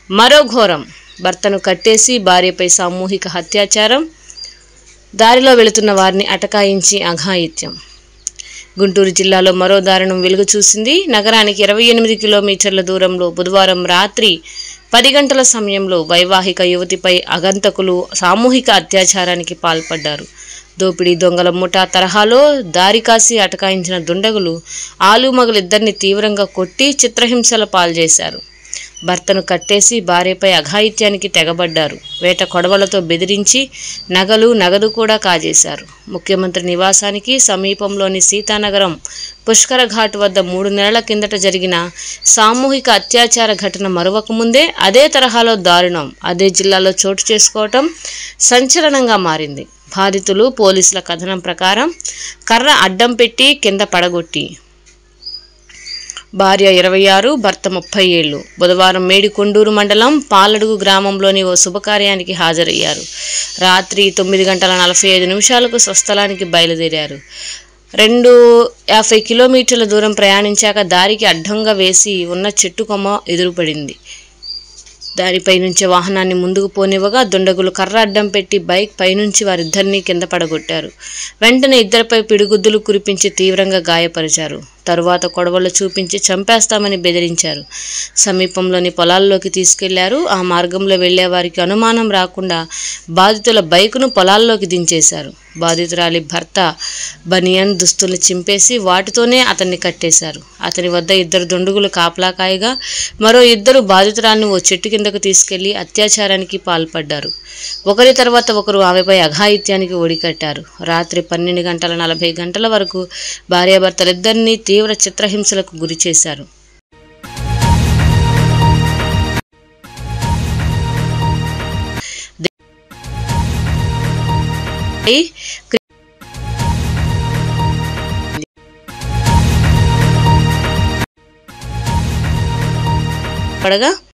మరో ఘోరం భర్తను కట్టేసి భార్యపై సామూహిక అత్యాచారం దారిలో వెళుతున్న వారిని అటకాయించి అఘాయిత్యం గుంటూరు జిల్లాలో మరో దారుణం వెలుగు చూసింది నగరానికి ఇరవై ఎనిమిది కిలోమీటర్ల దూరంలో బుధవారం రాత్రి పది గంటల సమయంలో వైవాహిక యువతిపై అగంతకులు సామూహిక అత్యాచారానికి పాల్పడ్డారు దోపిడీ దొంగల ముఠా తరహాలో దారి కాసి అటకాయించిన దుండగులు ఆలుమగలిద్దరిని తీవ్రంగా కొట్టి చిత్రహింసల పాల్చేశారు భర్తను కట్టేసి భార్యపై అఘాయిత్యానికి తెగబడ్డారు వేట కొడవలతో బెదిరించి నగలు నగదు కూడా కాజేశారు ముఖ్యమంత్రి నివాసానికి సమీపంలోని సీతానగరం పుష్కర ఘాట్ వద్ద మూడు నెలల కిందట జరిగిన సామూహిక అత్యాచార ఘటన మరొక ముందే అదే తరహాలో దారుణం అదే జిల్లాలో చోటు చేసుకోవటం సంచలనంగా మారింది బాధితులు పోలీసుల కథనం ప్రకారం కర్ర అడ్డం పెట్టి కింద పడగొట్టి భార్య ఇరవై ఆరు భర్త ముప్పై ఏళ్ళు బుధవారం మేడికొండూరు మండలం పాలడుగు గ్రామంలోని ఓ శుభకార్యానికి హాజరయ్యారు రాత్రి తొమ్మిది గంటల నలభై ఐదు నిమిషాలకు స్వస్థలానికి బయలుదేరారు రెండు యాభై కిలోమీటర్ల దూరం ప్రయాణించాక దారికి అడ్డంగా వేసి ఉన్న చెట్టు కొమ్మ ఎదురుపడింది దానిపై నుంచి వాహనాన్ని ముందుకు పోనివ్వగా దుండగులు కర్ర అడ్డం పెట్టి బైక్ పైనుంచి వారిద్దరినీ కింద పడగొట్టారు వెంటనే ఇద్దరిపై పిడిగుద్దులు కురిపించి తీవ్రంగా గాయపరిచారు తరువాత కొడవలు చూపించి చంపేస్తామని బెదిరించారు సమీపంలోని పొలాల్లోకి తీసుకెళ్లారు ఆ మార్గంలో వెళ్లే వారికి అనుమానం రాకుండా బాధితుల బైకును పొలాల్లోకి దించేశారు బాధితురాలి భర్త బనియన్ దుస్తులు చింపేసి వాటితోనే అతన్ని కట్టేశారు అతని వద్ద ఇద్దరు దుండుగులు కాపలా కాయగా మరో ఇద్దరు బాధితురాలను ఓ చెట్టు కిందకు తీసుకెళ్లి అత్యాచారానికి పాల్పడ్డారు ఒకరి తర్వాత ఒకరు ఆమెపై అఘాయిత్యానికి ఒడికట్టారు రాత్రి పన్నెండు గంటల నలభై గంటల వరకు భార్యాభర్తలిద్దరినీ తీవ్ర చిత్రహింసలకు గురి చేశారు పడగా